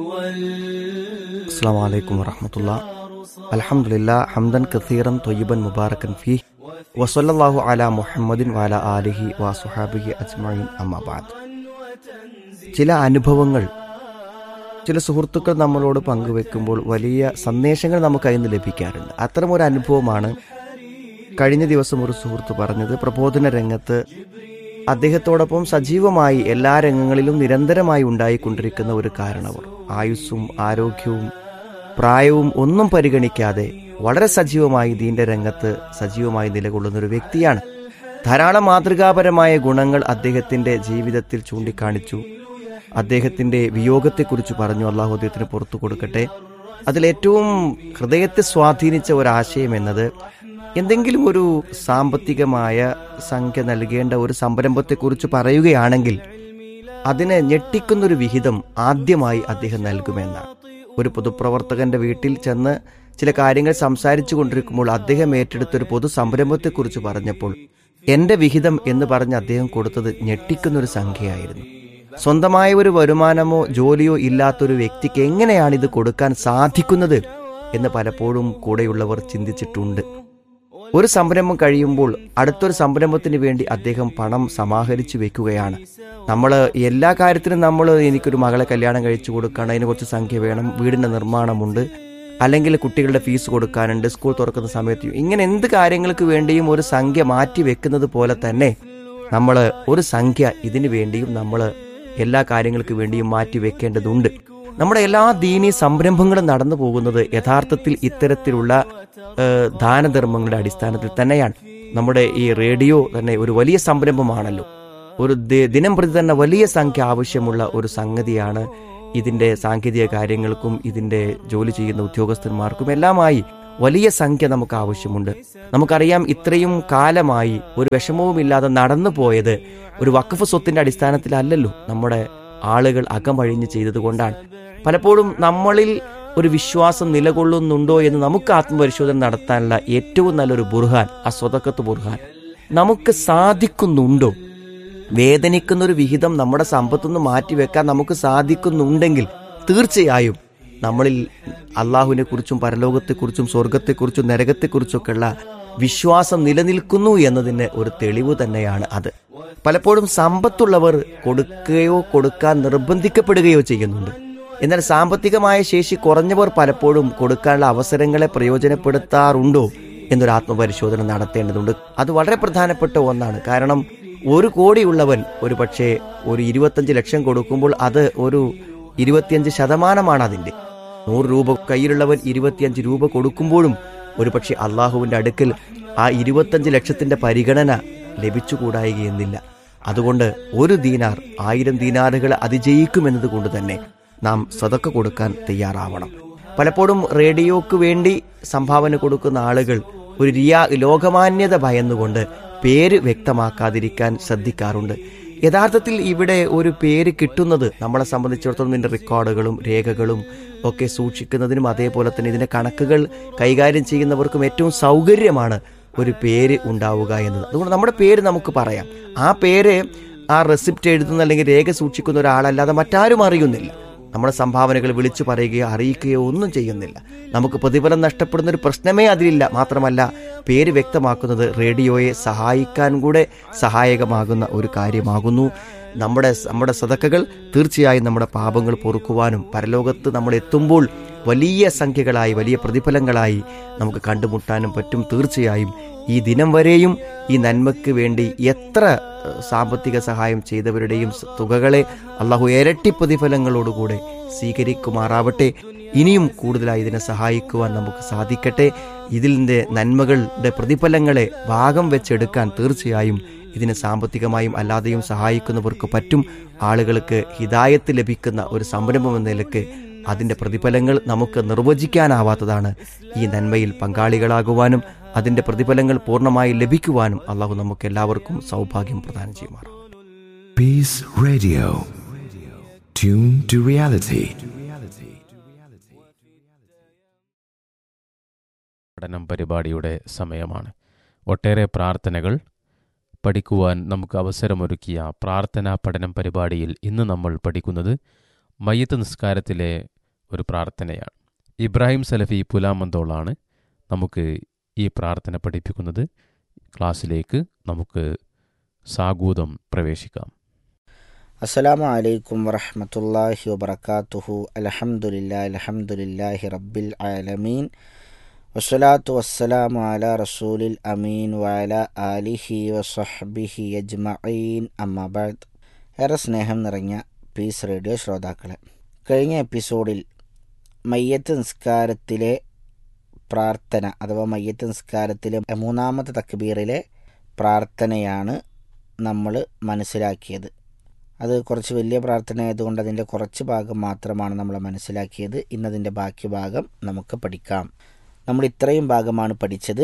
അസ്സാം വലൈക്കും വറഹമത്തുള്ള അലഹമുല്ല ഹംദൻ കസീറൻ തൊയ്യബൻ മുബാറക്കൻ ഫി വസല്ലാഹു അല മുഹമ്മദിൻ വാല ആലിഹി വാസുഹാബിഹി അജ്മീൻ അമ്മാബാദ് ചില അനുഭവങ്ങൾ ചില സുഹൃത്തുക്കൾ നമ്മളോട് പങ്കുവെക്കുമ്പോൾ വലിയ സന്ദേശങ്ങൾ നമുക്ക് അതിൽ നിന്ന് ലഭിക്കാറുണ്ട് അത്തരം ഒരു അനുഭവമാണ് കഴിഞ്ഞ ദിവസം ഒരു സുഹൃത്ത് പറഞ്ഞത് പ്രബോധന രംഗത്ത് അദ്ദേഹത്തോടൊപ്പം സജീവമായി എല്ലാ രംഗങ്ങളിലും നിരന്തരമായി ഉണ്ടായിക്കൊണ്ടിരിക്കുന്ന ഒരു കാരണവർ ആയുസ്സും ആരോഗ്യവും പ്രായവും ഒന്നും പരിഗണിക്കാതെ വളരെ സജീവമായി ദീന്റെ രംഗത്ത് സജീവമായി നിലകൊള്ളുന്ന ഒരു വ്യക്തിയാണ് ധാരാളം മാതൃകാപരമായ ഗുണങ്ങൾ അദ്ദേഹത്തിന്റെ ജീവിതത്തിൽ ചൂണ്ടിക്കാണിച്ചു അദ്ദേഹത്തിന്റെ വിയോഗത്തെക്കുറിച്ച് പറഞ്ഞു അള്ളാഹു അദ്ദേഹത്തിന് പുറത്തു കൊടുക്കട്ടെ അതിലേറ്റവും ഹൃദയത്തെ സ്വാധീനിച്ച ഒരാശയം എന്നത് എന്തെങ്കിലും ഒരു സാമ്പത്തികമായ സംഖ്യ നൽകേണ്ട ഒരു സംരംഭത്തെക്കുറിച്ച് പറയുകയാണെങ്കിൽ അതിനെ ഞെട്ടിക്കുന്നൊരു വിഹിതം ആദ്യമായി അദ്ദേഹം നൽകുമെന്നാണ് ഒരു പൊതുപ്രവർത്തകന്റെ വീട്ടിൽ ചെന്ന് ചില കാര്യങ്ങൾ സംസാരിച്ചു കൊണ്ടിരിക്കുമ്പോൾ അദ്ദേഹം ഏറ്റെടുത്ത ഒരു പൊതു സംരംഭത്തെക്കുറിച്ച് പറഞ്ഞപ്പോൾ എന്റെ വിഹിതം എന്ന് പറഞ്ഞ് അദ്ദേഹം കൊടുത്തത് ഞെട്ടിക്കുന്നൊരു സംഖ്യയായിരുന്നു സ്വന്തമായ ഒരു വരുമാനമോ ജോലിയോ ഇല്ലാത്തൊരു വ്യക്തിക്ക് എങ്ങനെയാണ് ഇത് കൊടുക്കാൻ സാധിക്കുന്നത് എന്ന് പലപ്പോഴും കൂടെയുള്ളവർ ചിന്തിച്ചിട്ടുണ്ട് ഒരു സംരംഭം കഴിയുമ്പോൾ അടുത്തൊരു സംരംഭത്തിന് വേണ്ടി അദ്ദേഹം പണം സമാഹരിച്ചു വെക്കുകയാണ് നമ്മൾ എല്ലാ കാര്യത്തിനും നമ്മൾ എനിക്കൊരു മകളെ കല്യാണം കഴിച്ചു കൊടുക്കണം അതിന് കുറച്ച് സംഖ്യ വേണം വീടിന്റെ നിർമ്മാണമുണ്ട് അല്ലെങ്കിൽ കുട്ടികളുടെ ഫീസ് കൊടുക്കാനുണ്ട് സ്കൂൾ തുറക്കുന്ന സമയത്ത് ഇങ്ങനെ എന്ത് കാര്യങ്ങൾക്ക് വേണ്ടിയും ഒരു സംഖ്യ മാറ്റി വെക്കുന്നത് പോലെ തന്നെ നമ്മൾ ഒരു സംഖ്യ ഇതിനു വേണ്ടിയും നമ്മൾ എല്ലാ കാര്യങ്ങൾക്ക് വേണ്ടിയും മാറ്റി വെക്കേണ്ടതുണ്ട് നമ്മുടെ എല്ലാ ദീനീ സംരംഭങ്ങളും നടന്നു പോകുന്നത് യഥാർത്ഥത്തിൽ ഇത്തരത്തിലുള്ള ഏഹ്, ദാനധർമ്മങ്ങളുടെ അടിസ്ഥാനത്തിൽ തന്നെയാണ് നമ്മുടെ ഈ റേഡിയോ തന്നെ ഒരു വലിയ സംരംഭമാണല്ലോ ഒരു ദി- ദിനം പ്രതി തന്നെ വലിയ സംഖ്യ ആവശ്യമുള്ള ഒരു സംഗതിയാണ് ഇതിന്റെ സാങ്കേതിക കാര്യങ്ങൾക്കും ഇതിന്റെ ജോലി ചെയ്യുന്ന ഉദ്യോഗസ്ഥന്മാർക്കും എല്ലാമായി വലിയ സംഖ്യ നമുക്ക് ആവശ്യമുണ്ട് നമുക്കറിയാം ഇത്രയും കാലമായി ഒരു വിഷമവുമില്ലാതെ നടന്നു പോയത് ഒരു വഖഫ് സ്വത്തിന്റെ അടിസ്ഥാനത്തിലല്ലല്ലോ നമ്മുടെ ആളുകൾ അകമഴിഞ്ഞ് ചെയ്തതുകൊണ്ടാണ് പലപ്പോഴും നമ്മളിൽ ഒരു വിശ്വാസം നിലകൊള്ളുന്നുണ്ടോ എന്ന് നമുക്ക് ആത്മപരിശോധന നടത്താനുള്ള ഏറ്റവും നല്ലൊരു ബുർഹാൻ ആ സ്വതക്കത്ത് ബുർഹാൻ നമുക്ക് സാധിക്കുന്നുണ്ടോ വേദനിക്കുന്ന ഒരു വിഹിതം നമ്മുടെ സമ്പത്തുനിന്ന് മാറ്റിവെക്കാൻ നമുക്ക് സാധിക്കുന്നുണ്ടെങ്കിൽ തീർച്ചയായും നമ്മളിൽ അള്ളാഹുവിനെ കുറിച്ചും പരലോകത്തെക്കുറിച്ചും സ്വർഗത്തെക്കുറിച്ചും നരകത്തെക്കുറിച്ചൊക്കെയുള്ള വിശ്വാസം നിലനിൽക്കുന്നു എന്നതിന് ഒരു തെളിവ് തന്നെയാണ് അത് പലപ്പോഴും സമ്പത്തുള്ളവർ കൊടുക്കുകയോ കൊടുക്കാൻ നിർബന്ധിക്കപ്പെടുകയോ ചെയ്യുന്നുണ്ട് എന്നാൽ സാമ്പത്തികമായ ശേഷി കുറഞ്ഞവർ പലപ്പോഴും കൊടുക്കാനുള്ള അവസരങ്ങളെ പ്രയോജനപ്പെടുത്താറുണ്ടോ എന്നൊരു ആത്മപരിശോധന നടത്തേണ്ടതുണ്ട് അത് വളരെ പ്രധാനപ്പെട്ട ഒന്നാണ് കാരണം ഒരു കോടിയുള്ളവൻ ഒരു പക്ഷേ ഒരു ഇരുപത്തഞ്ച് ലക്ഷം കൊടുക്കുമ്പോൾ അത് ഒരു ഇരുപത്തിയഞ്ച് ശതമാനമാണ് അതിൻ്റെ നൂറ് രൂപ കയ്യിലുള്ളവൻ ഇരുപത്തിയഞ്ച് രൂപ കൊടുക്കുമ്പോഴും ഒരുപക്ഷെ അള്ളാഹുവിന്റെ അടുക്കൽ ആ ഇരുപത്തഞ്ച് ലക്ഷത്തിന്റെ പരിഗണന ലഭിച്ചുകൂടായികയെന്നില്ല അതുകൊണ്ട് ഒരു ദീനാർ ആയിരം ദീനാറുകൾ അതിജയിക്കുമെന്നത് കൊണ്ട് തന്നെ നാം സതക്ക കൊടുക്കാൻ തയ്യാറാവണം പലപ്പോഴും റേഡിയോക്ക് വേണ്ടി സംഭാവന കൊടുക്കുന്ന ആളുകൾ ഒരു റിയാ ലോകമാന്യത ഭയന്നുകൊണ്ട് പേര് വ്യക്തമാക്കാതിരിക്കാൻ ശ്രദ്ധിക്കാറുണ്ട് യഥാർത്ഥത്തിൽ ഇവിടെ ഒരു പേര് കിട്ടുന്നത് നമ്മളെ സംബന്ധിച്ചിടത്തോളം ഇതിന്റെ റെക്കോർഡുകളും രേഖകളും ഒക്കെ സൂക്ഷിക്കുന്നതിനും അതേപോലെ തന്നെ ഇതിന്റെ കണക്കുകൾ കൈകാര്യം ചെയ്യുന്നവർക്കും ഏറ്റവും സൗകര്യമാണ് ഒരു പേര് ഉണ്ടാവുക എന്നത് അതുകൊണ്ട് നമ്മുടെ പേര് നമുക്ക് പറയാം ആ പേര് ആ റെസിപ്റ്റ് എഴുതുന്ന അല്ലെങ്കിൽ രേഖ സൂക്ഷിക്കുന്ന ഒരാളല്ലാതെ മറ്റാരും അറിയുന്നില്ല നമ്മുടെ സംഭാവനകൾ വിളിച്ചു പറയുകയോ അറിയിക്കുകയോ ഒന്നും ചെയ്യുന്നില്ല നമുക്ക് പ്രതിഫലം നഷ്ടപ്പെടുന്ന ഒരു പ്രശ്നമേ അതിലില്ല മാത്രമല്ല പേര് വ്യക്തമാക്കുന്നത് റേഡിയോയെ സഹായിക്കാൻ കൂടെ സഹായകമാകുന്ന ഒരു കാര്യമാകുന്നു നമ്മുടെ നമ്മുടെ സതക്കകൾ തീർച്ചയായും നമ്മുടെ പാപങ്ങൾ പൊറുക്കുവാനും പരലോകത്ത് നമ്മൾ എത്തുമ്പോൾ വലിയ സംഖ്യകളായി വലിയ പ്രതിഫലങ്ങളായി നമുക്ക് കണ്ടുമുട്ടാനും പറ്റും തീർച്ചയായും ഈ ദിനം വരെയും ഈ നന്മയ്ക്ക് വേണ്ടി എത്ര ഏഹ്, സാമ്പത്തിക സഹായം ചെയ്തവരുടെയും സ- തുകകളെ അള്ളാഹു ഇരട്ടി പ്രതിഫലങ്ങളോടുകൂടെ സ്വീകരിക്കുമാറാവട്ടെ ഇനിയും കൂടുതലായി ഇതിനെ സഹായിക്കുവാൻ നമുക്ക് സാധിക്കട്ടെ ഇതിൻ്റെ നന്മകളുടെ പ്രതിഫലങ്ങളെ ഭാഗം വെച്ചെടുക്കാൻ തീർച്ചയായും ഇതിനെ സാമ്പത്തികമായും അല്ലാതെയും സഹായിക്കുന്നവർക്ക് പറ്റും ആളുകൾക്ക് ഹിതായത്ത് ലഭിക്കുന്ന ഒരു സംരംഭം എന്ന നിലക്ക് അതിന്റെ പ്രതിഫലങ്ങൾ നമുക്ക് നിർവചിക്കാനാവാത്തതാണ് ഈ നന്മയിൽ പങ്കാളികളാകുവാനും അതിന്റെ പ്രതിഫലങ്ങൾ പൂർണ്ണമായി ലഭിക്കുവാനും അള്ളാഹു നമുക്ക് എല്ലാവർക്കും സൗഭാഗ്യം പ്രദാനം ചെയ്യുമാറാം Peace Radio. Tune to reality. പഠനം പരിപാടിയുടെ സമയമാണ് ഒട്ടേറെ പ്രാർത്ഥനകൾ പഠിക്കുവാൻ നമുക്ക് അവസരമൊരുക്കിയ പ്രാർത്ഥനാ പഠനം പരിപാടിയിൽ ഇന്ന് നമ്മൾ പഠിക്കുന്നത് മയ്യത്ത് നിസ്കാരത്തിലെ ഒരു പ്രാർത്ഥനയാണ് ഇബ്രാഹിം സലഫി പുലാമന്തോളാണ് നമുക്ക് ഈ പ്രാർത്ഥന പഠിപ്പിക്കുന്നത് ക്ലാസ്സിലേക്ക് നമുക്ക് സാഗൂതം പ്രവേശിക്കാം അസ്സലാമു അലൈക്കും വറഹ്മത്തുള്ളാഹി വബറകാതുഹു അൽഹംദുലില്ലാ അൽഹംദുലില്ലാഹി റബ്ബിൽ ആലമീൻ വസ്സലാത്തു വസ്സലാമു അലാ റസൂലിൽ അമീൻ വഅല ആലിഹി വസഹ്ബിഹി അജ്മഈൻ അമ്മാ ബഅദ് ഏറെ സ്നേഹം നിറഞ്ഞ പീസ് റേഡിയോ ശ്രോതാക്കളെ കഴിഞ്ഞ എപ്പിസോഡിൽ മയ്യത്ത് നിസ്കാരത്തിലെ പ്രാർത്ഥന അഥവാ മയ്യത്ത് നിസ്കാരത്തിലെ മൂന്നാമത്തെ തക്ബീറിലെ പ്രാർത്ഥനയാണ് നമ്മൾ മനസ്സിലാക്കിയത് അത് കുറച്ച് വലിയ പ്രാർത്ഥന ആയതുകൊണ്ട് അതിൻ്റെ കുറച്ച് ഭാഗം മാത്രമാണ് നമ്മൾ മനസ്സിലാക്കിയത് ഇന്നതിൻ്റെ ബാക്കി ഭാഗം നമുക്ക് പഠിക്കാം നമ്മൾ ഇത്രയും ഭാഗമാണ് പഠിച്ചത്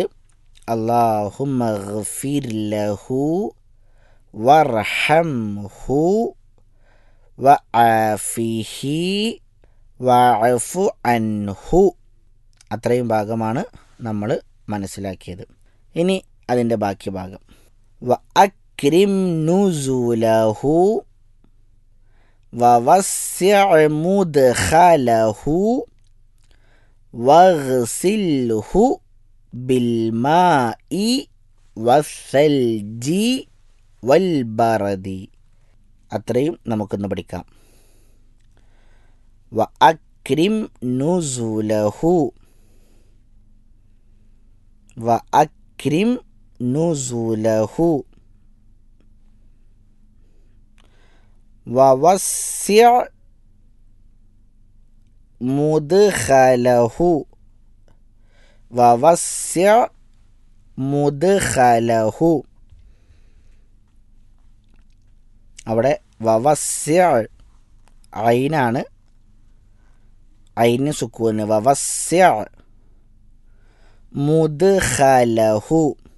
അള്ളാഹുമഹു വർഹംഹു വഅഫിഹി വഅഫു അൻഹു അത്രയും ഭാഗമാണ് നമ്മൾ മനസ്സിലാക്കിയത് ഇനി അതിൻ്റെ ബാക്കി ഭാഗം വ അക്രിം നുസുലഹു ووسع مدخله واغسله بالماء والثلج والبرد അത്രയും നമുക്കൊന്ന് പഠിക്കാം വ അക്രിം നുസുലഹു വ അക്രിം നുസുലഹു ووسع مدخله ووسع مدخله അവിടെ വവസ്യ ഐനാണ് ഐന് സുക്കൂന് വവസ്യ മുദ്ഖലഹു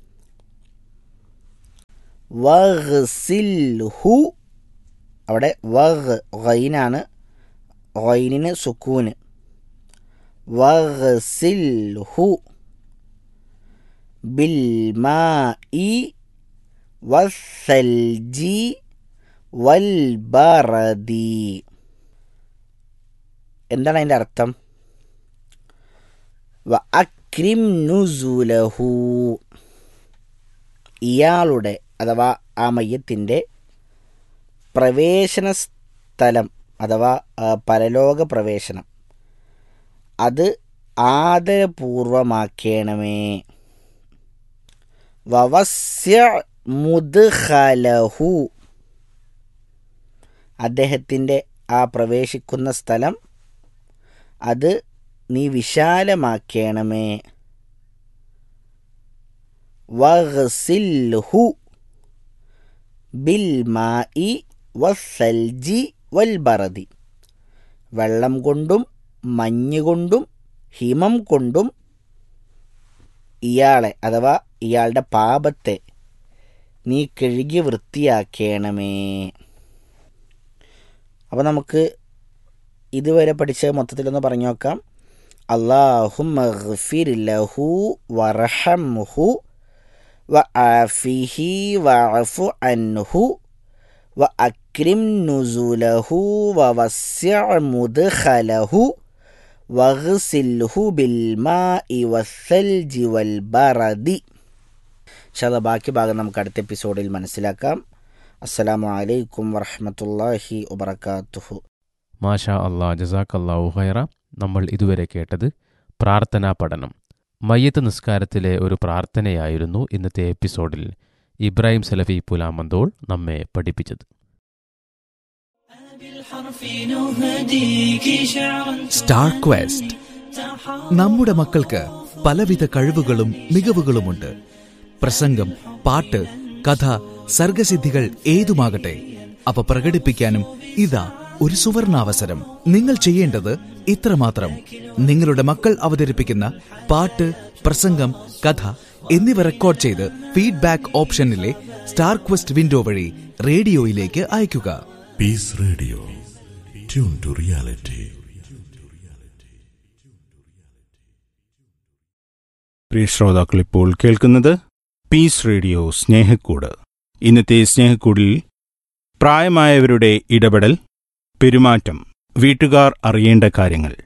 വഗ്സിൽഹു അവിടെ വഗ് ഗൈനാണ് ഗൈനിന് സുക്കൂന് വഗ്സിൽഹു ബിൽമാഇ വസ്സൽജി വൽബറദി എന്താണ് അതിൻ്റെ അർത്ഥം വ അക്രിം നുസുലഹു ഇയാളുടെ അഥവാ ആ മയ്യത്തിൻ്റെ പ്രവേശന സ്ഥലം അഥവാ പരലോക പ്രവേശനം അത് ആദരപൂർവമാക്കണമേ വവസ്യ മുദ്ഖലഹു അദ്ദേഹത്തിൻ്റെ ആ പ്രവേശിക്കുന്ന സ്ഥലം അത് നീ വിശാലമാക്കണമേ വഗ്സിൽഹു ബിൽമായി വസ്സൽജി വൽബറദി വെള്ളം കൊണ്ടും മഞ്ഞ് കൊണ്ടും ഹിമം കൊണ്ടും ഇയാളെ അഥവാ ഇയാളുടെ പാപത്തെ നീ കഴുകി വൃത്തിയാക്കണമേ അപ്പോൾ നമുക്ക് ഇതുവരെ പഠിച്ച മൊത്തത്തിലൊന്ന് പറഞ്ഞു നോക്കാം അള്ളാഹുമഗ്ഫിർ ലഹു വറഹംഹു വഅഫിഹി വഅഫു അൻഹു وأكرم نزله ووسع مدخله واغسله بالماء والثلج والبرد ഇൻഷാല്ല ബാക്കി ഭാഗം നമുക്ക് അടുത്ത എപ്പിസോഡിൽ മനസ്സിലാക്കാം അസ്സലാമു അലൈക്കും വറഹമത്തല്ലാഹി വബർക്കാത്തുഹു മാഷാ അള്ളാ ജസാഖ് അള്ളാഹു ഹൈറ നമ്മൾ ഇതുവരെ കേട്ടത് പ്രാർത്ഥനാ പഠനം മയ്യത്ത് നിസ്കാരത്തിലെ ഒരു പ്രാർത്ഥനയായിരുന്നു ഇന്നത്തെ എപ്പിസോഡിൽ ഇബ്രാഹിം സലഫി പുലാമന്തോൾ നമ്മെ പഠിപ്പിച്ചത് സ്റ്റാർ ക്വസ്റ്റ് നമ്മുടെ മക്കൾക്ക് പലവിധ കഴിവുകളും മികവുകളുമുണ്ട് പ്രസംഗം പാട്ട് കഥ സർഗസിദ്ധികൾ ഏതുമാകട്ടെ അവ പ്രകടിപ്പിക്കാനും ഇതാ ഒരു സുവർണാവസരം നിങ്ങൾ ചെയ്യേണ്ടത് ഇത്രമാത്രം നിങ്ങളുടെ മക്കൾ അവതരിപ്പിക്കുന്ന പാട്ട് പ്രസംഗം കഥ എന്നിവ റെക്കോർഡ് ചെയ്ത് ഫീഡ്ബാക്ക് ഓപ്ഷനിലെ സ്റ്റാർ ക്വസ്റ്റ് വിൻഡോ വഴി റേഡിയോയിലേക്ക് അയയ്ക്കുക Peace Radio. Tune to reality. പ്രിയ ശ്രോതാക്കൾ ഇപ്പോൾ കേൾക്കുന്നത് പീസ് റേഡിയോ സ്നേഹക്കൂട് ഇന്നത്തെ സ്നേഹക്കൂടിൽ പ്രായമായവരുടെ ഇടപെടൽ പെരുമാറ്റം വീട്ടുകാർ അറിയേണ്ട കാര്യങ്ങൾ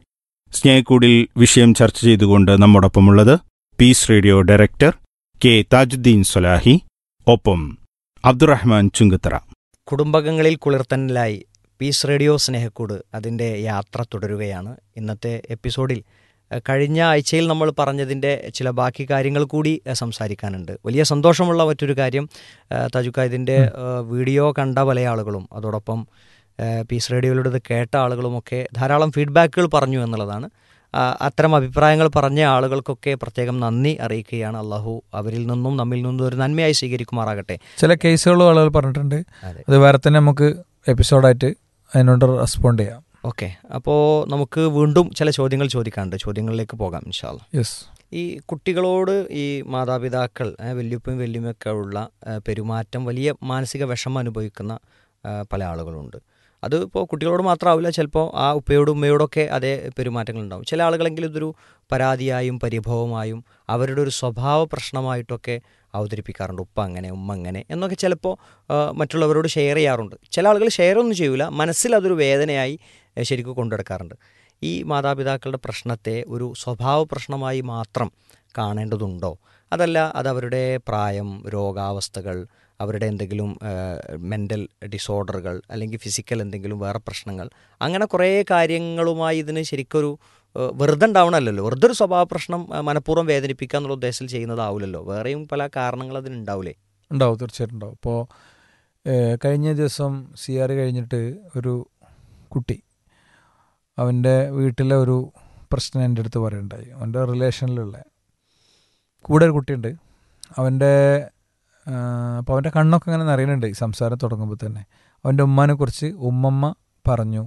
സ്നേഹക്കൂടിൽ വിഷയം ചർച്ച ചെയ്തുകൊണ്ട് നമ്മോടൊപ്പമുള്ളത് peace radio director K Thajudheen Solahi ഒപ്പം അബ്ദുറഹ്മാൻ ചുങ്കത്തറ കുടുംബകങ്ങളിൽ കുളിർത്തന്നലായി പീസ് റേഡിയോ സ്നേഹക്കൂട് അതിൻ്റെ യാത്ര തുടരുകയാണ് ഇന്നത്തെ എപ്പിസോഡിൽ അഹ് കഴിഞ്ഞ ആഴ്ചയിൽ നമ്മൾ പറഞ്ഞതിൻ്റെ ചില ബാക്കി കാര്യങ്ങൾ കൂടി അഹ് സംസാരിക്കാനുണ്ട് വലിയ സന്തോഷമുള്ള മറ്റൊരു കാര്യം അഹ് താജുക്ക ഇതിൻ്റെ അഹ് വീഡിയോ കണ്ട പല ആളുകളും അതോടൊപ്പം അഹ് പീസ് റേഡിയോയിലൂടെ ഇത് കേട്ട ആളുകളുമൊക്കെ ധാരാളം ഫീഡ്ബാക്കുകൾ പറഞ്ഞു എന്നുള്ളതാണ് ആ, അത്തരം അഭിപ്രായങ്ങൾ പറഞ്ഞ ആളുകൾക്കൊക്കെ പ്രത്യേകം നന്ദി അറിയിക്കുകയാണ് അള്ളാഹു അവരിൽ നിന്നും നമ്മിൽ നിന്നും ഒരു നന്മയായി സ്വീകരിക്കുമാറാകട്ടെ ചില കേസുകൾ ആളുകൾ പറഞ്ഞിട്ടുണ്ട് അതെ. അത് വേറെ തന്നെ നമുക്ക് എപ്പിസോഡായിട്ട് അതിനോട് റെസ്പോണ്ട് ചെയ്യാം ഓക്കെ അപ്പോൾ നമുക്ക് വീണ്ടും ചില ചോദ്യങ്ങൾ ചോദിക്കാനുണ്ട് ചോദ്യങ്ങളിലേക്ക് പോകാം ഇൻഷാല്ല യെസ് ഈ കുട്ടികളോട് ഈ മാതാപിതാക്കൾ ഏ, വല്യുപ്പയും വല്യുമൊക്കെ ഉള്ള ഏ, പെരുമാറ്റം വലിയ മാനസിക വിഷമം അനുഭവിക്കുന്ന ഏ, പല ആളുകളുണ്ട് അത് ഇപ്പോൾ കുട്ടികളോട് മാത്രമാവില്ല ചിലപ്പോൾ ആ ഉപ്പയോടും ഉമ്മയോടൊക്കെ അതേ പെരുമാറ്റങ്ങൾ ഉണ്ടാവും ചില ആളുകളെങ്കിലും ഇതൊരു പരാതിയായും പരിഭവമായും അവരുടെ ഒരു സ്വഭാവ പ്രശ്നമായിട്ടൊക്കെ അവതരിപ്പിക്കാറുണ്ട് ഉപ്പ അങ്ങനെ ഉമ്മ അങ്ങനെ എന്നൊക്കെ ചിലപ്പോൾ ആ, മറ്റുള്ളവരോട് ഷെയർ ചെയ്യാറുണ്ട് ചില ആളുകൾ ഷെയർ ഒന്നും ചെയ്യൂല മനസ്സിൽ അതൊരു വേദനയായി ഏ, ശരിക്കും കൊണ്ടുനടക്കാറുണ്ട് ഈ മാതാപിതാക്കളുടെ പ്രശ്നത്തെ ഒരു സ്വഭാവ പ്രശ്നമായി മാത്രം കാണേണ്ടതുണ്ടോ അതല്ല അത് അവരുടെ പ്രായം രോഗാവസ്ഥകൾ അവരുടെ എന്തെങ്കിലും മെൻ്റൽ ഡിസോർഡറുകൾ അല്ലെങ്കിൽ ഫിസിക്കൽ എന്തെങ്കിലും വേറെ പ്രശ്നങ്ങൾ അങ്ങനെ കുറേ കാര്യങ്ങളുമായി ഇതിന് ശരിക്കൊരു ഏഹ്, വെറുതെ ഉണ്ടാവണമല്ലോ വെറുതെ ഒരു സ്വഭാവ പ്രശ്നം ഏഹ്, മനഃപൂർവ്വം വേദനിപ്പിക്കുക എന്നുള്ള ഉദ്ദേശത്തിൽ ചെയ്യുന്നതാവില്ലല്ലോ വേറെയും പല കാരണങ്ങൾ അതിനുണ്ടാവില്ലേ ഉണ്ടാവും തീർച്ചയായിട്ടും ഉണ്ടാവും ഇപ്പോൾ കഴിഞ്ഞ ദിവസം സി ആർ കഴിഞ്ഞിട്ട് ഒരു കുട്ടി അവൻ്റെ വീട്ടിലെ ഒരു പ്രശ്നം എൻ്റെ അടുത്ത് പറയുണ്ടായി അവൻ്റെ റിലേഷനിലുള്ള കൂടെ ഒരു കുട്ടിയുണ്ട് അവൻ്റെ അപ്പോൾ അവൻ്റെ കണ്ണൊക്കെ ഇങ്ങനെ നിറയുന്നുണ്ട് ഈ സംസാരം തുടങ്ങുമ്പോൾ തന്നെ അവൻ്റെ ഉമ്മാനെ കുറിച്ച് ഉമ്മമ്മ പറഞ്ഞു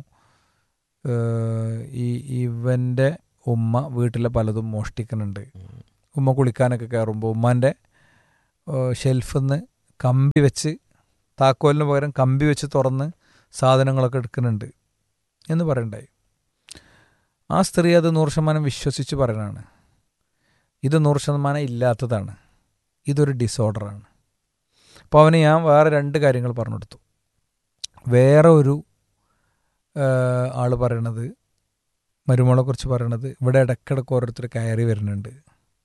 ഏഹ്, ഈ ഇവൻ്റെ ഉമ്മ വീട്ടിലെ പലതും മോഷ്ടിക്കുന്നുണ്ട് ഉമ്മ കുളിക്കാനൊക്കെ കയറുമ്പോൾ ഉമ്മാൻ്റെ ഷെൽഫിൽ നിന്ന് കമ്പി വെച്ച് താക്കോലിന് പകരം കമ്പി വെച്ച് തുറന്ന് സാധനങ്ങളൊക്കെ എടുക്കുന്നുണ്ട് എന്ന് പറയണ്ടായി ആ സ്ത്രീ അത് നൂറ് ശതമാനം വിശ്വസിച്ച് പറയണതാണ് ഇത് നൂറ് ശതമാനം ഇല്ലാത്തതാണ് ഇതൊരു ഡിസോർഡറാണ് അപ്പോൾ അവന് ഞാൻ വേറെ രണ്ട് കാര്യങ്ങൾ പറഞ്ഞു കൊടുത്തു വേറെ ഒരു ആൾ പറയണത് മരുമോളെക്കുറിച്ച് പറയണത് ഇവിടെ ഇടയ്ക്കിടയ്ക്ക് ഓരോരുത്തർ കയറി വരുന്നുണ്ട്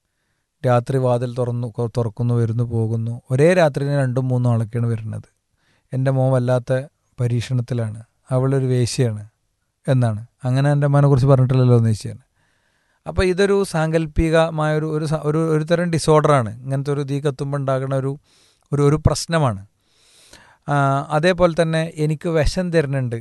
രാത്രി വാതിൽ തുറന്നു കൊ- തുറക്കുന്നു വരുന്നു പോകുന്നു ഒരേ രാത്രി രണ്ടും മൂന്നും ആളൊക്കെയാണ് വരുന്നത് എൻ്റെ മോൻ വല്ലാത്ത പരീക്ഷണത്തിലാണ് അവളൊരു വേശ്യയാണ് എന്നാണ് അങ്ങനെ എൻ്റെ അമ്മനെ കുറിച്ച് പറഞ്ഞിട്ടില്ലല്ലോ എന്ന് ചോദിച്ചാണ് അപ്പോൾ ഇതൊരു സാങ്കല്പികമായ ഒരു ഒരു സ- ഒരു ഒരു തരം ഡിസോർഡറാണ് ഇങ്ങനത്തെ ഒരു തീ കത്തുമ്പോൾ ഉണ്ടാകുന്ന ഒരു ഒരു ഒരു പ്രശ്നമാണ് ആ, അതേപോലെ തന്നെ എനിക്ക് വിഷം തരുന്നുണ്ട്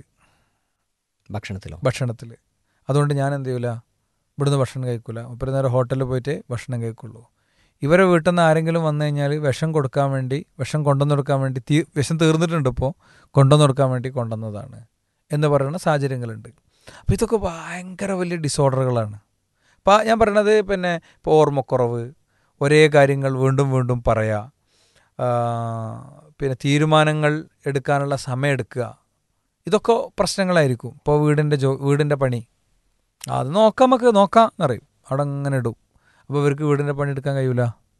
ഭക്ഷണത്തിലോ ഭക്ഷണത്തിൽ അതുകൊണ്ട് ഞാൻ എന്ത് ചെയ്യൂല ഇവിടുന്ന് ഭക്ഷണം കഴിക്കൂല മുപ്പത് നേരം ഹോട്ടലിൽ പോയിട്ട് ഭക്ഷണം കഴിക്കുള്ളൂ ഇവരെ വീട്ടിൽ നിന്ന് ആരെങ്കിലും വന്നു കഴിഞ്ഞാൽ വിഷം കൊടുക്കാൻ വേണ്ടി വിഷം കൊണ്ടുവന്ന് കൊടുക്കാൻ വേണ്ടി തീ വിഷം തീർന്നിട്ടുണ്ട് ഇപ്പോൾ കൊണ്ടുവന്ന് കൊടുക്കാൻ വേണ്ടി കൊണ്ടുവന്നതാണ് എന്ന് പറയുന്ന സാഹചര്യങ്ങളുണ്ട് അപ്പോൾ ഇതൊക്കെ ഭയങ്കര വലിയ ഡിസോർഡറുകളാണ് അപ്പോൾ ഞാൻ പറയണത് പിന്നെ ഇപ്പോൾ ഓർമ്മക്കുറവ് ഒരേ കാര്യങ്ങൾ വീണ്ടും വീണ്ടും പറയുക ആ, പിന്നെ തീരുമാനങ്ങൾ എടുക്കാനുള്ള സമയം എടുക്കുക ഇതൊക്കെ പ്രശ്നങ്ങളായിരിക്കും ഇപ്പോൾ വീടിൻ്റെ ജോ വീടിൻ്റെ പണി അത് നോക്കാം നമുക്ക് നോക്കാം എന്നറിയും അവിടെ അങ്ങനെ ഇടും അപ്പോൾ ഇവർക്ക് വീടിൻ്റെ പണി എടുക്കാൻ കഴിയൂല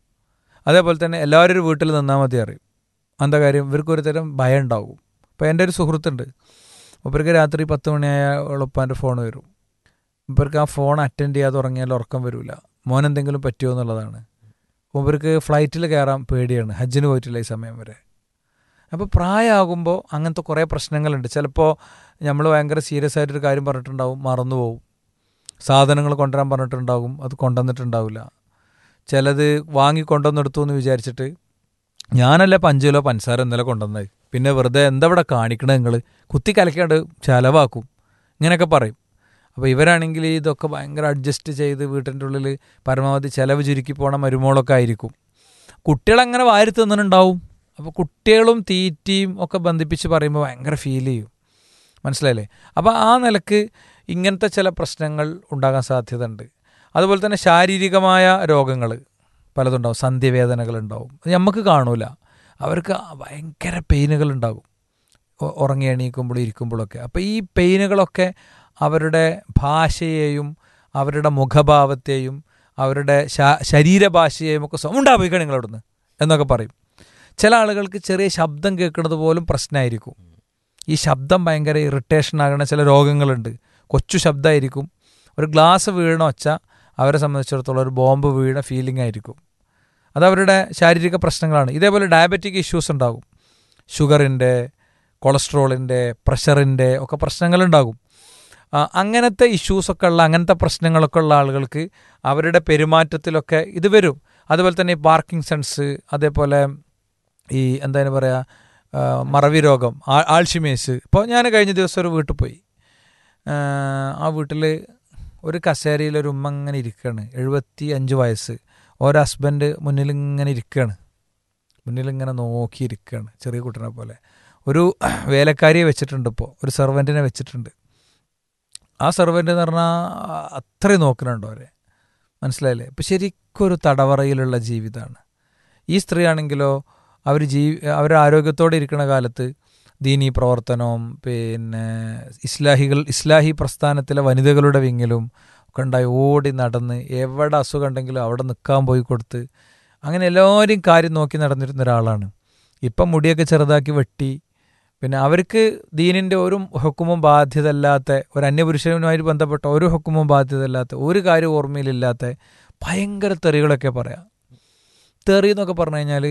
അതേപോലെ തന്നെ എല്ലാവരും ഒരു വീട്ടിൽ നിന്നാൽ മതി അറിയും എന്താ കാര്യം ഇവർക്ക് ഒരു തരം ഭയം ഉണ്ടാവും ഇപ്പോൾ എൻ്റെ ഒരു സുഹൃത്തുണ്ട് ഇവർക്ക് രാത്രി പത്ത് മണിയായ എളുപ്പാൻ്റെ ഫോൺ വരും ഇവർക്ക് ആ ഫോൺ അറ്റൻഡ് ചെയ്യാതെ ഉറങ്ങിയാൽ ഉറക്കം വരില്ല മോൻ എന്തെങ്കിലും പറ്റുമോ എന്നുള്ളതാണ് ഇവർക്ക് ഫ്ലൈറ്റിൽ കയറാൻ പേടിയാണ് ഹജ്ജിന് പോയിട്ടില്ല ഈ സമയം വരെ അപ്പോൾ പ്രായമാകുമ്പോൾ അങ്ങനത്തെ കുറേ പ്രശ്നങ്ങളുണ്ട് ചിലപ്പോൾ നമ്മൾ ഭയങ്കര സീരിയസ് ആയിട്ടൊരു കാര്യം പറഞ്ഞിട്ടുണ്ടാവും മറന്നുപോകും സാധനങ്ങൾ കൊണ്ടുവരാൻ പറഞ്ഞിട്ടുണ്ടാകും അത് കൊണ്ടുവന്നിട്ടുണ്ടാവില്ല ചിലത് വാങ്ങി കൊണ്ടുവന്നെടുത്തു എന്ന് വിചാരിച്ചിട്ട് ഞാനല്ല ഇപ്പം അഞ്ച് കിലോ പഞ്ചസാര ഇന്നലെ കൊണ്ടുവന്നത് പിന്നെ വെറുതെ എന്താ ഇവിടെ കാണിക്കണത് നിങ്ങൾ കുത്തി കലക്കാണ്ട് ചിലവാക്കും ഇങ്ങനെയൊക്കെ പറയും അപ്പോൾ ഇവരാണെങ്കിൽ ഇതൊക്കെ ഭയങ്കര അഡ്ജസ്റ്റ് ചെയ്ത് വീട്ടിൻ്റെ ഉള്ളിൽ പരമാവധി ചിലവ് ചുരുക്കി പോണ മരുമോളൊക്കെ ആയിരിക്കും കുട്ടികളങ്ങനെ വാരി തിന്നുന്നുണ്ടാവും അപ്പോൾ കുട്ടികളും തീറ്റയും ഒക്കെ ബന്ധിപ്പിച്ച് പറയുമ്പോൾ ഭയങ്കര ഫീൽ ചെയ്യും മനസ്സിലായില്ലേ അപ്പോൾ ആ നിലക്ക് ഇങ്ങനത്തെ ചില പ്രശ്നങ്ങൾ ഉണ്ടാകാൻ സാധ്യതയുണ്ട് അതുപോലെ തന്നെ ശാരീരികമായ രോഗങ്ങൾ പലതുണ്ടാവും സന്ധ്യവേദനകൾ ഉണ്ടാവും അത് നമുക്ക് കാണൂല അവർക്ക് ഭയങ്കര പെയിനുകൾ ഉണ്ടാകും ഉ- ഉറങ്ങി എണീക്കുമ്പോഴും ഇരിക്കുമ്പോഴൊക്കെ അപ്പോൾ ഈ പെയിനുകളൊക്കെ അവരുടെ ഭാഷയെയും അവരുടെ മുഖഭാവത്തെയും അവരുടെ ശാ- ശരീരഭാഷയെയും ഒക്കെ സ്വ- ഉണ്ടാപോയിക്കണം നിങ്ങൾ അവിടുന്ന് എന്നൊക്കെ പറയും ചില ആളുകൾക്ക് ചെറിയ ശബ്ദം കേൾക്കുന്നത് പോലും പ്രശ്നമായിരിക്കും ഈ ശബ്ദം ഭയങ്കര ഇറിറ്റേഷൻ ആകുന്ന ചില രോഗങ്ങളുണ്ട് കൊച്ചു ശബ്ദമായിരിക്കും ഒരു ഗ്ലാസ് വീണ ഒച്ച അവരെ സംബന്ധിച്ചിടത്തോളം ഒരു ബോംബ് വീണ ഫീലിംഗ് ആയിരിക്കും അത് അവരുടെ ശാരീരിക പ്രശ്നങ്ങളാണ് ഇതേപോലെ ഡയബറ്റിക് ഇഷ്യൂസ് ഉണ്ടാകും ഷുഗറിൻ്റെ കൊളസ്ട്രോളിൻ്റെ പ്രഷറിൻ്റെ ഒക്കെ പ്രശ്നങ്ങളുണ്ടാകും ആ, അങ്ങനത്തെ ഇഷ്യൂസൊക്കെ ഉള്ള അങ്ങനത്തെ പ്രശ്നങ്ങളൊക്കെ ഉള്ള ആളുകൾക്ക് അവരുടെ പെരുമാറ്റത്തിലൊക്കെ ഇത് വരും അതുപോലെ തന്നെ ഈ പാർക്കിംഗ് സെൻസ് അതേപോലെ ഈ എന്താണ് പറയുക ആ, മറവി രോഗം ആ- ആൾഷിമേസ് ഇപ്പോൾ ഞാൻ കഴിഞ്ഞ ദിവസം ഒരു വീട്ടിൽ പോയി ആ, ആ വീട്ടിൽ ഒരു കസേരയിൽ ഒരു ഉമ്മ ഇങ്ങനെ ഇരിക്കുകയാണ് എഴുപത്തി അഞ്ച് വയസ്സ് ഓരോ ഹസ്ബൻഡ് മുന്നിൽ ഇങ്ങനെ ഇരിക്കുകയാണ് മുന്നിൽ ഇങ്ങനെ നോക്കിയിരിക്കുകയാണ് ചെറിയ കുട്ടനെ പോലെ ഒരു വേലക്കാരിയെ വെച്ചിട്ടുണ്ട് ഇപ്പോൾ ഒരു സെർവൻറ്റിനെ വെച്ചിട്ടുണ്ട് ആ സെർവൻ്റ് എന്ന് പറഞ്ഞാൽ അത്രയും നോക്കുന്നുണ്ടോ അവരെ മനസ്സിലായില്ലേ ഇപ്പം ശരിക്കും ഒരു തടവറയിലുള്ള ജീവിതമാണ് ഈ സ്ത്രീ ആണെങ്കിലോ അവർ ജീവി അവർ ആരോഗ്യത്തോടെ ഇരിക്കുന്ന കാലത്ത് ദീനീ പ്രവർത്തനവും പിന്നെ ഇസ്ലാഹികൾ ഇസ്ലാഹി പ്രസ്ഥാനത്തിലെ വനിതകളുടെ വിങ്ങിലും ഒക്കെ ഉണ്ടായി ഓടി നടന്ന് എവിടെ അസുഖം ഉണ്ടെങ്കിലും അവിടെ നിൽക്കാൻ പോയി കൊടുത്ത് അങ്ങനെ എല്ലാവരെയും കാര്യം നോക്കി നടന്നിരുന്ന ഒരാളാണ് ഇപ്പം മുടിയൊക്കെ ചെറുതാക്കി വെട്ടി പിന്നെ അവർക്ക് ദീനിൻ്റെ ഒരു ഹുക്കുമും ബാധ്യതല്ലാത്ത ഒരു അന്യപുരുഷനുമായി ബന്ധപ്പെട്ട ഒരു ഹുക്കുമും ബാധ്യതയില്ലാത്ത ഒരു കാര്യം ഓർമ്മയിലില്ലാത്ത ഭയങ്കര തെറികളൊക്കെ പറയാം തെറി എന്നൊക്കെ പറഞ്ഞു കഴിഞ്ഞാൽ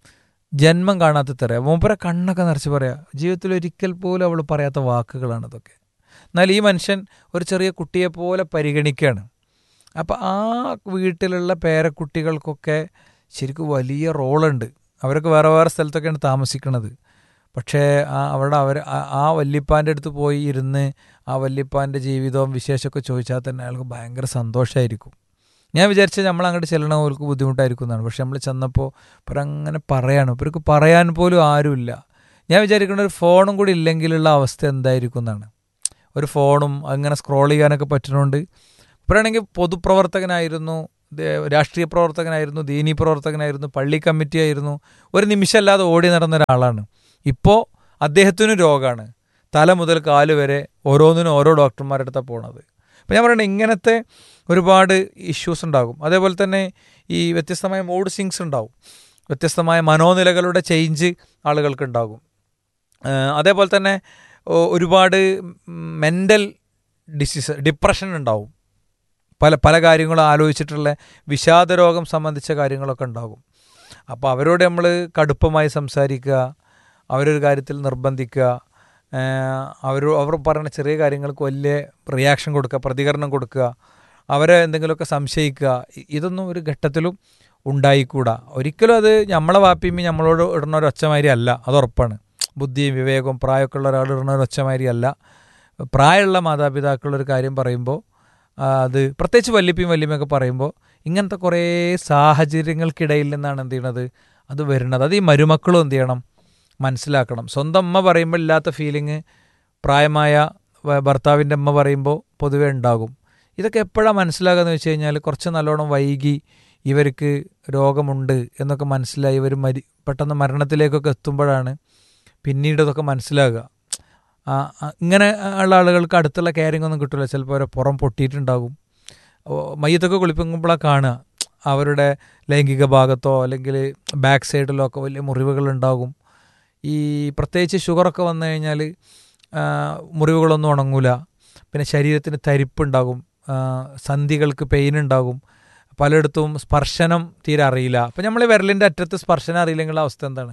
ജന്മം കാണാത്ത തെറിയ മൂപ്പരെ കണ്ണൊക്കെ നിറച്ച് പറയാം ജീവിതത്തിൽ ഒരിക്കൽ പോലും അവൾ പറയാത്ത വാക്കുകളാണ് ഇതൊക്കെ എന്നാൽ ഈ മനുഷ്യൻ ഒരു ചെറിയ കുട്ടിയെ പോലെ പരിഗണിക്കുകയാണ് അപ്പം ആ വീട്ടിലുള്ള പേരക്കുട്ടികൾക്കൊക്കെ ശരിക്കും വലിയ റോളുണ്ട് അവരൊക്കെ വേറെ വേറെ സ്ഥലത്തൊക്കെയാണ് താമസിക്കുന്നത് പക്ഷേ ആ അവിടെ അവർ ആ- ആ വല്യപ്പാൻ്റെ അടുത്ത് പോയി ഇരുന്ന് ആ വല്യപ്പാൻ്റെ ജീവിതവും വിശേഷമൊക്കെ ചോദിച്ചാൽ തന്നെ അയാൾക്ക് ഭയങ്കര സന്തോഷമായിരിക്കും ഞാൻ വിചാരിച്ചത് നമ്മൾ അങ്ങോട്ട് ചെല്ലണ അവർക്ക് ബുദ്ധിമുട്ടായിരിക്കും എന്നാണ് പക്ഷെ നമ്മൾ ചെന്നപ്പോൾ ഇവരങ്ങനെ പറയാണ് ഇവർക്ക് പറയാൻ പോലും ആരുമില്ല ഞാൻ വിചാരിക്കുന്ന ഒരു ഫോണും കൂടി ഇല്ലെങ്കിലുള്ള അവസ്ഥ എന്തായിരിക്കും എന്നാണ് ഒരു ഫോണും അങ്ങനെ സ്ക്രോൾ ചെയ്യാനൊക്കെ പറ്റുന്നുണ്ട് ഇപ്പോഴാണെങ്കിൽ പൊതുപ്രവർത്തകനായിരുന്നു ദേ- രാഷ്ട്രീയ പ്രവർത്തകനായിരുന്നു ദീനീ പ്രവർത്തകനായിരുന്നു പള്ളി കമ്മിറ്റി ആയിരുന്നു ഒരു നിമിഷമല്ലാതെ ഓടി നടന്ന ഒരാളാണ് ഇപ്പോൾ അദ്ദേഹത്തിനും രോഗമാണ് തല മുതൽ കാല് വരെ ഓരോന്നിനും ഓരോ ഡോക്ടർമാരുടെ അടുത്താണ് പോണത് അപ്പോൾ ഞാൻ പറയുന്നത് ഇങ്ങനത്തെ ഒരുപാട് ഇഷ്യൂസ് ഉണ്ടാകും അതേപോലെ തന്നെ ഈ വ്യത്യസ്തമായ മൂഡ് സിങ്സ് ഉണ്ടാവും വ്യത്യസ്തമായ മനോനിലകളുടെ ചേഞ്ച് ആളുകൾക്ക് ഉണ്ടാകും ഏഹ് അതേപോലെ തന്നെ ഒ- ഒരുപാട് മെൻ്റൽ ഡിസീസ് ഡിപ്രഷൻ ഉണ്ടാവും പല പല കാര്യങ്ങളും ആലോചിച്ചിട്ടുള്ള വിഷാദ രോഗം സംബന്ധിച്ച കാര്യങ്ങളൊക്കെ ഉണ്ടാകും അപ്പോൾ അവരോട് നമ്മൾ കടുപ്പമായി സംസാരിക്കുക അവരൊരു കാര്യത്തിൽ നിർബന്ധിക്കുക ഏഹ് അവർ അവർ പറയുന്ന ചെറിയ കാര്യങ്ങൾക്ക് വലിയ റിയാക്ഷൻ കൊടുക്കുക പ്രതികരണം കൊടുക്കുക അവരെ എന്തെങ്കിലുമൊക്കെ സംശയിക്കുക ഇ- ഇതൊന്നും ഒരു ഘട്ടത്തിലും ഉണ്ടായിക്കൂടാ ഒരിക്കലും അത് നമ്മളെ വാപ്പിമ്മി നമ്മളോട് ഇടുന്ന ഒരു ഒച്ചമാതിരി അല്ല അത് ഉറപ്പാണ് ബുദ്ധിയും വിവേകവും പ്രായമൊക്കെ ഉള്ള ഒരാൾ ഇടുന്ന ഒരു ഒച്ചമാതിരി അല്ല പ്രായമുള്ള മാതാപിതാക്കളുടെ ഒരു കാര്യം പറയുമ്പോൾ ആ, അത് പ്രത്യേകിച്ച് വല്യപ്പയും വല്യമ്മയൊക്കെ പറയുമ്പോൾ ഇങ്ങനത്തെ കുറേ സാഹചര്യങ്ങൾക്കിടയിൽ നിന്നാണ് എന്ത് ചെയ്യണത് അത് വരുന്നത് അത് ഈ മരുമക്കളും എന്ത് ചെയ്യണം മനസ്സിലാക്കണം സ്വന്തം അമ്മ പറയുമ്പോൾ ഇല്ലാത്ത ഫീലിംഗ് പ്രായമായ വ- ഭർത്താവിൻ്റെ അമ്മ പറയുമ്പോൾ പൊതുവേ ഉണ്ടാകും ഇതൊക്കെ എപ്പോഴാണ് മനസ്സിലാകുക വെച്ച് കഴിഞ്ഞാൽ കുറച്ച് നല്ലോണം വൈകി ഇവർക്ക് രോഗമുണ്ട് എന്നൊക്കെ മനസ്സിലായി ഇവർ മരി പെട്ടെന്ന് മരണത്തിലേക്കൊക്കെ എത്തുമ്പോഴാണ് പിന്നീട് ഇതൊക്കെ മനസ്സിലാകുക ആ, ആ, ഇങ്ങനെ ഉള്ള ആളുകൾക്ക് അടുത്തുള്ള കെയറിംഗ് ഒന്നും കിട്ടില്ല ചിലപ്പോൾ അവരെ പുറം പൊട്ടിയിട്ടുണ്ടാകും ഓ, മയ്യത്തൊക്കെ കുളിപ്പിക്കുമ്പോഴാണ് കാണുക അവരുടെ ലൈംഗിക ഭാഗത്തോ അല്ലെങ്കിൽ ബാക്ക് സൈഡിലോ ഒക്കെ വലിയ മുറിവുകൾ ഉണ്ടാകും ഈ പ്രത്യേകിച്ച് ഷുഗറൊക്കെ വന്നു കഴിഞ്ഞാൽ മുറിവുകളൊന്നും ഉണങ്ങൂല പിന്നെ ശരീരത്തിന് തരിപ്പുണ്ടാകും ആ, സന്ധികൾക്ക് പെയിൻ ഉണ്ടാകും പലയിടത്തും സ്പർശനം തീരെ അറിയില്ല അപ്പം നമ്മൾ വിരലിൻ്റെ അറ്റത്ത് സ്പർശനം അറിയില്ലെങ്കിൽ അവസ്ഥ എന്താണ്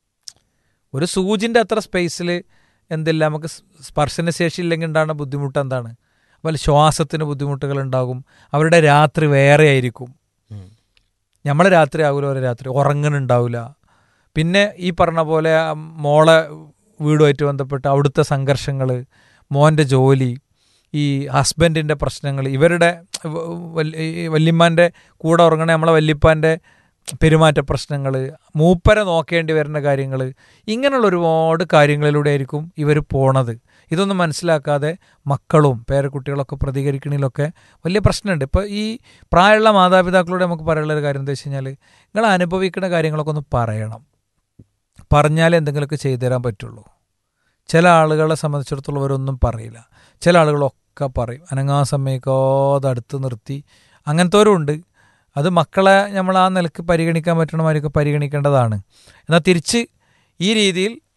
ഒരു സൂചിൻ്റെ അത്ര സ്പേസിൽ എന്തില്ല നമുക്ക് സ് സ്പർശനശേഷി ഇല്ലെങ്കിൽ ഉണ്ടാകുന്ന ബുദ്ധിമുട്ട് എന്താണ് അതുപോലെ ശ്വാസത്തിന് ബുദ്ധിമുട്ടുകൾ ഉണ്ടാകും അവരുടെ രാത്രി വേറെ ആയിരിക്കും നമ്മളെ രാത്രി ആകില്ല ഓരോ രാത്രി ഉറങ്ങുന്നുണ്ടാവില്ല പിന്നെ ഈ പറഞ്ഞ പോലെ ആ മോളെ വീടുമായിട്ട് ബന്ധപ്പെട്ട് അവിടുത്തെ സംഘർഷങ്ങൾ മോൻ്റെ ജോലി ഈ ഹസ്ബൻഡിൻ്റെ പ്രശ്നങ്ങൾ ഇവരുടെ വ- വല്യ- ഈ വല്യമ്മാൻ്റെ കൂടെ ഉറങ്ങണ നമ്മളെ വല്യപ്പാൻ്റെ പെരുമാറ്റ പ്രശ്നങ്ങൾ മൂപ്പരെ നോക്കേണ്ടി വരുന്ന കാര്യങ്ങൾ ഇങ്ങനെയുള്ള ഒരുപാട് കാര്യങ്ങളിലൂടെ ആയിരിക്കും ഇവർ പോണത് ഇതൊന്നും മനസ്സിലാക്കാതെ മക്കളും പേരക്കുട്ടികളൊക്കെ പ്രതികരിക്കണതിലൊക്കെ വലിയ പ്രശ്നമുണ്ട് ഇപ്പോൾ ഈ പ്രായമുള്ള മാതാപിതാക്കളോട് നമുക്ക് പറയാനുള്ള ഒരു കാര്യം എന്താ വെച്ച് കഴിഞ്ഞാൽ നിങ്ങൾ അനുഭവിക്കുന്ന കാര്യങ്ങളൊക്കെ ഒന്ന് പറയണം പറഞ്ഞാലേ എന്തെങ്കിലുമൊക്കെ ചെയ്തു തരാൻ പറ്റുള്ളൂ ചില ആളുകളെ സംബന്ധിച്ചിടത്തോളം അവരൊന്നും പറയില്ല ചില ആളുകളൊക്കെ പറയും അനങ്ങാ സമ്മതിക്കാതെ അടുത്ത് നിർത്തി അങ്ങനത്തോരും ഉണ്ട് അത് മക്കളെ നമ്മൾ ആ നിലക്ക് പരിഗണിക്കാൻ പറ്റണമാരൊക്കെ പരിഗണിക്കേണ്ടതാണ് എന്നാൽ തിരിച്ച് ഈ രീതിയിൽ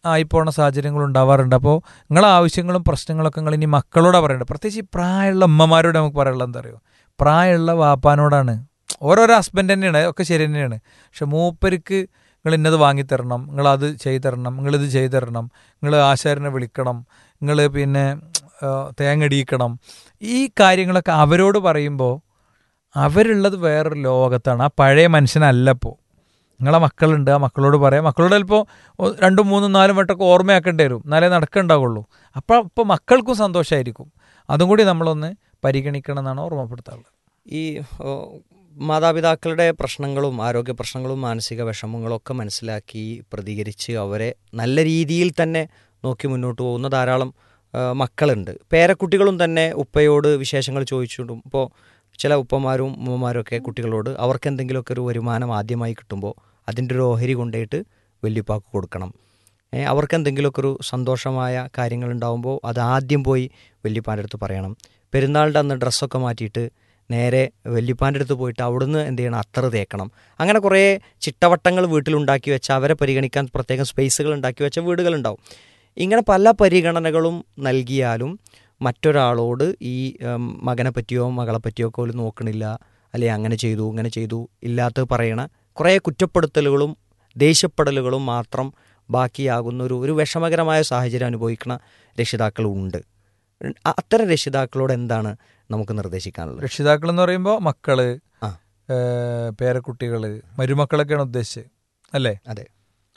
ആയിപ്പോണ സാഹചര്യങ്ങൾ ഉണ്ടാവാറുണ്ട് അപ്പോൾ നിങ്ങളെ ആവശ്യങ്ങളും പ്രശ്നങ്ങളൊക്കെ നിങ്ങൾ ഇനി മക്കളോടാണ് പറയേണ്ടത് പ്രത്യേകിച്ച് ഈ പ്രായമുള്ള അമ്മമാരോട് നമുക്ക് പറയാനുള്ളത് എന്താ അറിയോ പ്രായമുള്ള വാപ്പാനോടാണ് ഓരോരോ ഹസ്ബൻഡ് തന്നെയാണ് ഒക്കെ ശരി തന്നെയാണ് പക്ഷെ മൂപ്പർക്ക് നിങ്ങൾ ഇന്നത് വാങ്ങിത്തരണം നിങ്ങൾ അത് ചെയ്തു തരണം നിങ്ങളിത് ചെയ്തു തരണം നിങ്ങൾ ആശാരനെ വിളിക്കണം നിങ്ങൾ പിന്നെ ആ, തേങ്ങടിയിക്കണം ഈ കാര്യങ്ങളൊക്കെ അവരോട് പറയുമ്പോൾ അവരുള്ളത് വേറൊരു ലോകത്താണ് ആ പഴയ മനുഷ്യനല്ല ഇപ്പോൾ നിങ്ങളെ മക്കളുണ്ട് ആ മക്കളോട് പറയാം മക്കളോട് ചിലപ്പോൾ രണ്ടും മൂന്നും നാലും വട്ടമൊക്കെ ഓർമ്മയാക്കേണ്ടി വരും എന്നാലേ നടക്കുന്നുണ്ടാവുള്ളൂ അപ്പോൾ ഇപ്പോൾ മക്കൾക്കും സന്തോഷമായിരിക്കും അതും കൂടി നമ്മളൊന്ന് പരിഗണിക്കണം എന്നാണ് ഓർമ്മപ്പെടുത്താറുള്ളത് ഈ ഓ, മാതാപിതാക്കളുടെ പ്രശ്നങ്ങളും ആരോഗ്യ പ്രശ്നങ്ങളും മാനസിക വിഷമങ്ങളും ഒക്കെ മനസ്സിലാക്കി പ്രതികരിച്ച് അവരെ നല്ല രീതിയിൽ തന്നെ നോക്കി മുന്നോട്ട് പോകുന്ന ധാരാളം ആ, മക്കളുണ്ട് പേരക്കുട്ടികളും തന്നെ ഉപ്പയോട് വിശേഷങ്ങൾ ചോദിച്ചിട്ടും ഇപ്പോൾ ചില ഉപ്പമാരും ഉമ്മമാരും ഒക്കെ കുട്ടികളോട് അവർക്ക് എന്തെങ്കിലുമൊക്കെ ഒരു വരുമാനം ആദ്യമായി കിട്ടുമ്പോൾ അതിൻ്റെ ഒരു ഓഹരി കൊണ്ടുപോയിട്ട് വല്യപ്പാക്ക് കൊടുക്കണം ഏ, അവർക്ക് എന്തെങ്കിലുമൊക്കെ ഒരു സന്തോഷമായ കാര്യങ്ങൾ ഉണ്ടാകുമ്പോൾ അത് ആദ്യം പോയി വല്യപ്പാൻ്റെ അടുത്ത് പറയണം പെരുന്നാളിൻ്റെ അന്ന് ഡ്രസ്സൊക്കെ മാറ്റിയിട്ട് നേരെ വല്യപ്പാൻ്റെ അടുത്ത് പോയിട്ട് അവിടുന്ന് എന്ത് ചെയ്യണം അത്തറ് തേക്കണം അങ്ങനെ കുറേ ചിട്ടവട്ടങ്ങൾ വീട്ടിലുണ്ടാക്കി വെച്ച അവരെ പരിഗണിക്കാൻ പ്രത്യേകം സ്പേസുകൾ ഉണ്ടാക്കി വെച്ച വീടുകളുണ്ടാവും ഇങ്ങനെ പല പരിഗണനകളും നൽകിയാലും മറ്റൊരാളോട് ഈ ഉം, മകനെ പറ്റിയോ മകളെ പറ്റിയോ ഒക്കെ പോലും നോക്കണില്ല അല്ലെ അങ്ങനെ ചെയ്തു ഇങ്ങനെ ചെയ്തു ഇല്ലാത്തത് പറയണ കുറേ കുറ്റപ്പെടുത്തലുകളും ദേഷ്യപ്പെടലുകളും മാത്രം ബാക്കിയാകുന്ന ഒരു ഒരു വിഷമകരമായ സാഹചര്യം അനുഭവിക്കുന്ന രക്ഷിതാക്കളുണ്ട് അ- അത്തരം രക്ഷിതാക്കളോട് എന്താണ് നമുക്ക് നിർദ്ദേശിക്കാനുള്ളത് രക്ഷിതാക്കൾ എന്ന് പറയുമ്പോൾ മക്കള് ആ. ഏഹ് പേരക്കുട്ടികള് മരുമക്കളൊക്കെയാണ് ഉദ്ദേശിച്ചത് അല്ലേ അതെ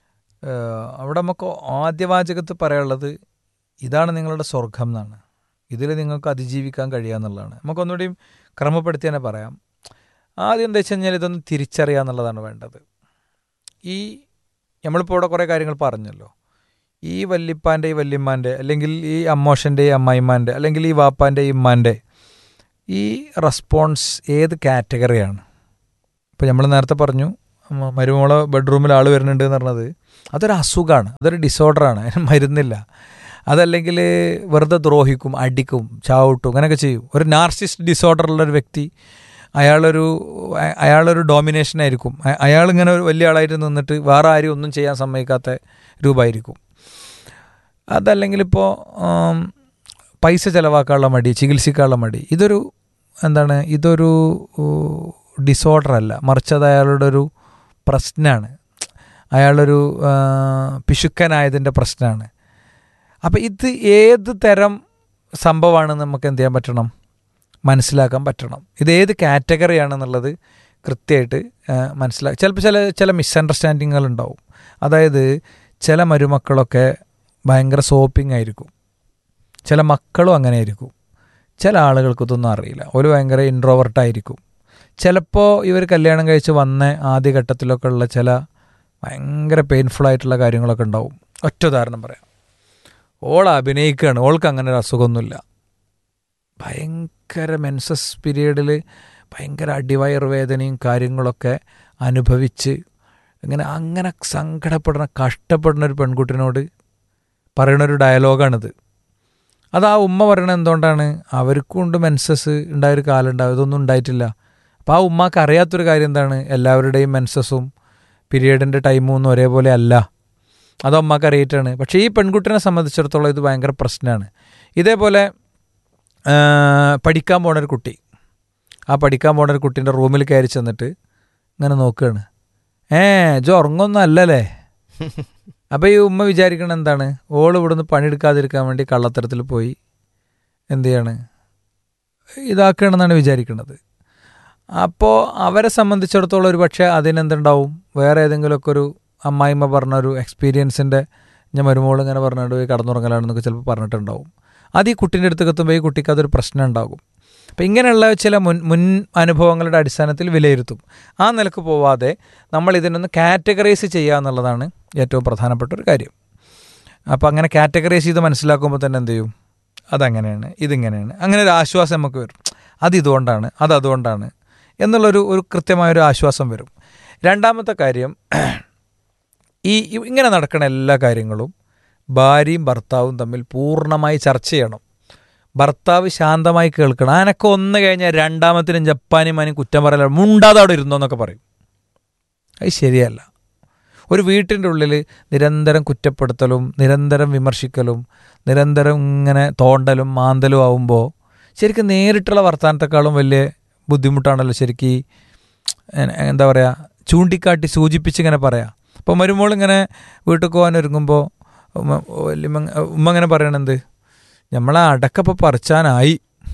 ഏഹ് അവിടെ നമുക്ക് ആദ്യവാചകത്ത് പറയാനുള്ളത് ഇതാണ് നിങ്ങളുടെ സ്വർഗം എന്നാണ് ഇതിൽ നിങ്ങൾക്ക് അതിജീവിക്കാൻ കഴിയാന്നുള്ളതാണ് നമുക്കൊന്നുകൂടിയും ക്രമപ്പെടുത്തി തന്നെ പറയാം ആദ്യം എന്താ വെച്ച് കഴിഞ്ഞാൽ ഇതൊന്ന് തിരിച്ചറിയുക എന്നുള്ളതാണ് വേണ്ടത് ഈ നമ്മളിപ്പോൾ ഇവിടെ കുറേ കാര്യങ്ങൾ പറഞ്ഞല്ലോ ഈ വല്യപ്പാൻ്റെ ഈ വല്യമ്മാൻ്റെ അല്ലെങ്കിൽ ഈ അമ്മോഷൻ്റെ ഈ അമ്മായിമാൻ്റെ അല്ലെങ്കിൽ ഈ വാപ്പാൻ്റെ ഈ ഇമ്മാൻ്റെ ഈ റെസ്പോൺസ് ഏത് കാറ്റഗറിയാണ് ഇപ്പോൾ നമ്മൾ നേരത്തെ പറഞ്ഞു മ- മരുമോളെ ബെഡ്റൂമിൽ ആൾ വരുന്നുണ്ട് എന്ന് പറഞ്ഞത് അതൊരു അസുഖമാണ് അതൊരു ഡിസോർഡറാണ് അതിന് മരുന്നില്ല അതല്ലെങ്കിൽ വെറുതെ ദ്രോഹിക്കും അടിക്കും ചാവട്ടും അങ്ങനെയൊക്കെ ചെയ്യും ഒരു നാർസിസ്റ്റ് ഡിസോർഡറുള്ള ഒരു വ്യക്തി അയാളൊരു അയ- അയാളൊരു ഡോമിനേഷൻ ആയിരിക്കും അയ- അയാളിങ്ങനെ ഒരു വലിയ ആളായിട്ട് നിന്നിട്ട് വേറെ ആരും ഒന്നും ചെയ്യാൻ സമ്മതിക്കാത്ത രൂപമായിരിക്കും അതല്ലെങ്കിൽ ഇപ്പോൾ പൈസ ചിലവാക്കാനുള്ള മടി ചികിത്സിക്കാനുള്ള മടി ഇതൊരു എന്താണ് ഇതൊരു ഡിസോർഡർ അല്ല മറിച്ച് അത് അയാളുടെ ഒരു പ്രശ്നമാണ് അയാളൊരു ആ, പിശുക്കനായതിൻ്റെ പ്രശ്നമാണ് അപ്പം ഇത് ഏത് തരം സംഭവമാണെന്ന് നമുക്ക് എന്ത് ചെയ്യാൻ പറ്റണം മനസ്സിലാക്കാൻ പറ്റണം ഇത് ഏത് കാറ്റഗറിയാണെന്നുള്ളത് കൃത്യമായിട്ട് മനസ്സിലാക്കി ചിലപ്പോൾ ചില ചില മിസ്അണ്ടർസ്റ്റാൻഡിങ്ങുകൾ ഉണ്ടാവും അതായത് ചില മരുമക്കളൊക്കെ ഭയങ്കര സോപ്പിംഗ് ആയിരിക്കും ചില മക്കളും അങ്ങനെ ആയിരിക്കും ചില ആളുകൾക്ക് ഇതൊന്നും അറിയില്ല ഒരു ഭയങ്കര ഇൻട്രോവർട്ടായിരിക്കും ചിലപ്പോൾ ഇവർ കല്യാണം കഴിച്ച് വന്ന ആദ്യഘട്ടത്തിലൊക്കെ ഉള്ള ചില ഭയങ്കര പെയിൻഫുൾ ആയിട്ടുള്ള കാര്യങ്ങളൊക്കെ ഉണ്ടാവും ഒറ്റ ഉദാഹരണം പറയാം ഓൾ അഭിനയിക്കുകയാണ് ഓൾക്ക് അങ്ങനെ ഒരു അസുഖമൊന്നുമില്ല ഭയങ്കര മെൻസസ് പീരീഡിൽ ഭയങ്കര അടിവയർ വേദനയും കാര്യങ്ങളൊക്കെ അനുഭവിച്ച് ഇങ്ങനെ അങ്ങനെ സങ്കടപ്പെടുന്ന കഷ്ടപ്പെടുന്ന ഒരു പെൺകുട്ടിനോട് പറയുന്ന ഒരു ഡയലോഗാണിത് അത് ആ ഉമ്മ പറയണത് എന്തുകൊണ്ടാണ് അവർക്കും ഉണ്ട് മെൻസസ് ഉണ്ടായൊരു കാലം ഉണ്ടാവും ഇതൊന്നും ഉണ്ടായിട്ടില്ല അപ്പോൾ ആ ഉമ്മാക്ക് അറിയാത്തൊരു കാര്യം എന്താണ് എല്ലാവരുടെയും മെൻസസും പീരീഡിൻ്റെ ടൈമും ഒന്നും ഒരേപോലെ അല്ല അത് അമ്മക്ക് അറിയിട്ടാണ് പക്ഷേ ഈ പെൺകുട്ടിനെ സംബന്ധിച്ചിടത്തോളം ഇത് ഭയങ്കര പ്രശ്നമാണ് ഇതേപോലെ ആ, പഠിക്കാൻ പോണ ഒരു കുട്ടി ആ പഠിക്കാൻ പോണ ഒരു കുട്ടീൻ്റെ റൂമിൽ കയറി ചെന്നിട്ട് ഇങ്ങനെ നോക്കുകയാണ് ഏ ജോ ഉറങ്ങൊന്നും അല്ലല്ലേ അപ്പോൾ ഈ ഉമ്മ വിചാരിക്കണത് എന്താണ് ഓൾ ഇവിടുന്ന് പണിയെടുക്കാതിരിക്കാൻ വേണ്ടി കള്ളത്തരത്തിൽ പോയി എന്ത് ചെയ്യാണ് ഇതാക്കണമെന്നാണ് വിചാരിക്കുന്നത് അപ്പോൾ അവരെ സംബന്ധിച്ചിടത്തോളം ഒരു പക്ഷേ അതിനെന്തുണ്ടാവും വേറെ ഏതെങ്കിലുമൊക്കെ ഒരു അമ്മായിമ്മ പറഞ്ഞ ഒരു എക്സ്പീരിയൻസിൻ്റെ ഞാൻ മരുമോൾ ഇങ്ങനെ പറഞ്ഞിട്ട് പോയി കടന്നുറങ്ങലാണെന്നൊക്കെ ചിലപ്പോൾ പറഞ്ഞിട്ടുണ്ടാവും അത് ഈ കുട്ടീൻ്റെ അടുത്ത് എത്തുമ്പോൾ ഈ കുട്ടിക്ക് അതൊരു പ്രശ്നം ഉണ്ടാകും അപ്പം ഇങ്ങനെയുള്ള ചില മുൻ മുൻ അനുഭവങ്ങളുടെ അടിസ്ഥാനത്തിൽ വിലയിരുത്തും ആ നിലക്ക് പോവാതെ നമ്മൾ ഇതിനൊന്ന് കാറ്റഗറൈസ് ചെയ്യുക എന്നുള്ളതാണ് ഏറ്റവും പ്രധാനപ്പെട്ട ഒരു കാര്യം അപ്പോൾ അങ്ങനെ കാറ്റഗറൈസ് ചെയ്ത് മനസ്സിലാക്കുമ്പോൾ തന്നെ എന്ത് ചെയ്യും അതങ്ങനെയാണ് ഇതിങ്ങനെയാണ് അങ്ങനെ ഒരു ആശ്വാസം നമുക്ക് വരും അത് ഇതുകൊണ്ടാണ് അത് അതുകൊണ്ടാണ് എന്നുള്ളൊരു ഒരു കൃത്യമായൊരു ആശ്വാസം വരും രണ്ടാമത്തെ കാര്യം ഈ ഈ- ഇങ്ങനെ നടക്കുന്ന എല്ലാ കാര്യങ്ങളും ഭാര്യയും ഭർത്താവും തമ്മിൽ പൂർണ്ണമായി ചർച്ച ചെയ്യണം ഭർത്താവ് ശാന്തമായി കേൾക്കണം അനക്കെ ഒന്ന് കഴിഞ്ഞാൽ രണ്ടാമത്തിനും ജപ്പാനും മാനും കുറ്റം പറയല മുണ്ടാതെ അവിടെ ഇരുന്നോ എന്നൊക്കെ പറയും അത് ശരിയല്ല ഒരു വീട്ടിൻ്റെ ഉള്ളിൽ നിരന്തരം കുറ്റപ്പെടുത്തലും നിരന്തരം വിമർശിക്കലും നിരന്തരം ഇങ്ങനെ തോണ്ടലും മാന്തലും ആവുമ്പോൾ ശരിക്കും നേരിട്ടുള്ള വർത്തമാനത്തെക്കാളും വലിയ ബുദ്ധിമുട്ടാണല്ലോ ശരിക്കും ഈ എ- എന്താ പറയുക ചൂണ്ടിക്കാട്ടി സൂചിപ്പിച്ച് ഇങ്ങനെ പറയാം അപ്പോൾ മരുമോൾ ഇങ്ങനെ വീട്ടിൽ പോകാൻ ഒരുങ്ങുമ്പോൾ ഉമ്മ വല്യമ്മ ഉമ്മ ഇങ്ങനെ പറയണെന്ത് നമ്മളെ അടക്കപ്പോൾ പറിച്ചാനായി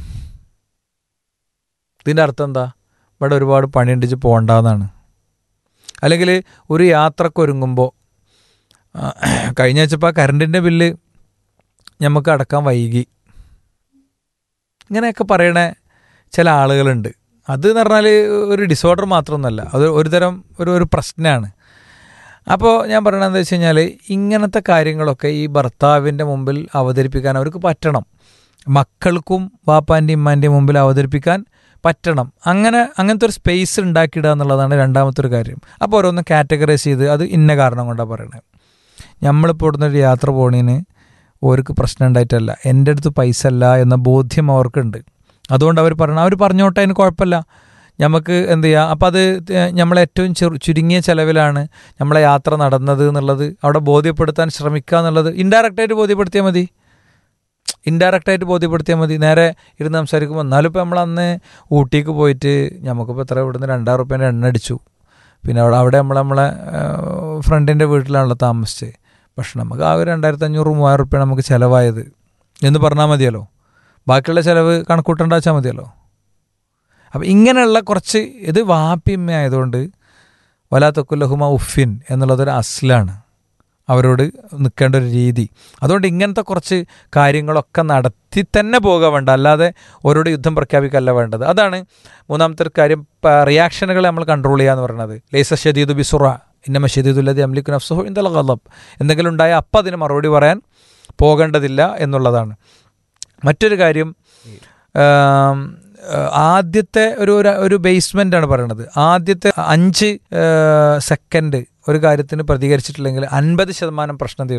ഇതിൻ്റെ അർത്ഥം എന്താ ഇവിടെ ഒരുപാട് പണിയുണ്ടിച്ച് പോകണ്ടെന്നാണ് അല്ലെങ്കിൽ ഒരു യാത്രക്ക് ഒരുങ്ങുമ്പോൾ ആ, കഴിഞ്ഞ വെച്ചപ്പോൾ കറണ്ടിൻ്റെ ബില്ല് നമുക്ക് അടക്കാൻ വൈകി ഇങ്ങനെയൊക്കെ പറയണ ചില ആളുകളുണ്ട് അത് എന്ന് പറഞ്ഞാൽ ഒരു ഡിസോർഡർ മാത്രമൊന്നുമല്ല അത് ഒരു തരം ഒരു ഒരു പ്രശ്നമാണ് അപ്പോൾ ഞാൻ പറയണത് എന്താ വെച്ച് കഴിഞ്ഞാൽ ഇങ്ങനത്തെ കാര്യങ്ങളൊക്കെ ഈ ഭർത്താവിൻ്റെ മുമ്പിൽ അവതരിപ്പിക്കാൻ അവർക്ക് പറ്റണം മക്കൾക്കും വാപ്പാൻ്റെയും ഇമ്മാൻ്റെയും മുമ്പിൽ അവതരിപ്പിക്കാൻ പറ്റണം അങ്ങനെ അങ്ങനത്തെ ഒരു സ്പേസ് ഉണ്ടാക്കിയിടുക എന്നുള്ളതാണ് രണ്ടാമത്തെ ഒരു കാര്യം അപ്പോൾ ഓരോന്ന് കാറ്റഗറൈസ് ചെയ്ത് അത് ഇന്ന കാരണം കൊണ്ടാണ് പറയണത് നമ്മളിപ്പോൾ ഇവിടുന്ന് ഒരു യാത്ര പോണീന് ഓർക്ക് പ്രശ്നം ഉണ്ടായിട്ടല്ല എൻ്റെ അടുത്ത് പൈസ അല്ല എന്ന ബോധ്യം അവർക്കുണ്ട് അതുകൊണ്ട് അവർ പറയണം അവർ പറഞ്ഞോട്ടെ അതിന് കുഴപ്പമില്ല നമുക്ക് എന്ത് ചെയ്യാം അപ്പം അത് നമ്മളെ ഏറ്റവും ചെറു ചുരുങ്ങിയ ചിലവിലാണ് നമ്മളെ യാത്ര നടന്നത് എന്നുള്ളത് അവിടെ ബോധ്യപ്പെടുത്താൻ ശ്രമിക്കുക എന്നുള്ളത് ഇൻഡയറക്റ്റായിട്ട് ബോധ്യപ്പെടുത്തിയാൽ മതി ഇൻഡയറക്റ്റായിട്ട് ബോധ്യപ്പെടുത്തിയാൽ മതി നേരെ ഇരുന്ന് സംസാരിക്കുമ്പോൾ എന്നാലും ഇപ്പോൾ നമ്മൾ അന്ന് ഊട്ടിക്ക് പോയിട്ട് നമുക്കിപ്പോൾ എത്ര ഇവിടുന്ന് രണ്ടായിരം റുപ്യേൻ്റെ എണ്ണ അടിച്ചു പിന്നെ അവിടെ അവിടെ നമ്മൾ നമ്മളെ ഫ്രണ്ടിൻ്റെ വീട്ടിലാണല്ലോ താമസിച്ചത് പക്ഷെ നമുക്ക് ആ ഒരു രണ്ടായിരത്തി അഞ്ഞൂറ് മൂവായിരം റുപ്യ നമുക്ക് ചിലവായത് എന്ന് പറഞ്ഞാൽ മതിയല്ലോ ബാക്കിയുള്ള ചിലവ് കണക്കൂട്ടേണ്ട വെച്ചാൽ മതിയല്ലോ അപ്പം ഇങ്ങനെയുള്ള കുറച്ച് ഇത് വാപ്പിയമ്മ ആയതുകൊണ്ട് വലാത്തക്കുല്ലഹുമ ഉഫിൻ എന്നുള്ളതൊരു അസ്ലാണ് അവരോട് നിൽക്കേണ്ട ഒരു രീതി അതുകൊണ്ട് ഇങ്ങനത്തെ കുറച്ച് കാര്യങ്ങളൊക്കെ നടത്തി തന്നെ പോകുക വേണ്ട അല്ലാതെ ഓരോട് യുദ്ധം പ്രഖ്യാപിക്കല്ല വേണ്ടത് അതാണ് മൂന്നാമത്തെ ഒരു കാര്യം റിയാക്ഷനുകളെ നമ്മൾ കൺട്രോൾ ചെയ്യുക എന്ന് പറയുന്നത് ലേസ ഷദീദ് ബിസുറ ഇന്നമ ഷദീദുല്ലതി അംലിഖു നഫ്സുഹു ഇന്ദൽ ഗളബ് എന്തെങ്കിലും ഉണ്ടായ അപ്പം അതിന് മറുപടി പറയാൻ പോകേണ്ടതില്ല എന്നുള്ളതാണ് മറ്റൊരു കാര്യം ആം, ആദ്യത്തെ ഒരു ഒരു- ഒരു ബേസ്മെൻ്റ് ആണ് പറയണത് ആദ്യത്തെ അഞ്ച് സെക്കൻഡ് ഒരു കാര്യത്തിന് പ്രതികരിച്ചിട്ടില്ലെങ്കിൽ അൻപത് ശതമാനം പ്രശ്നം തീരും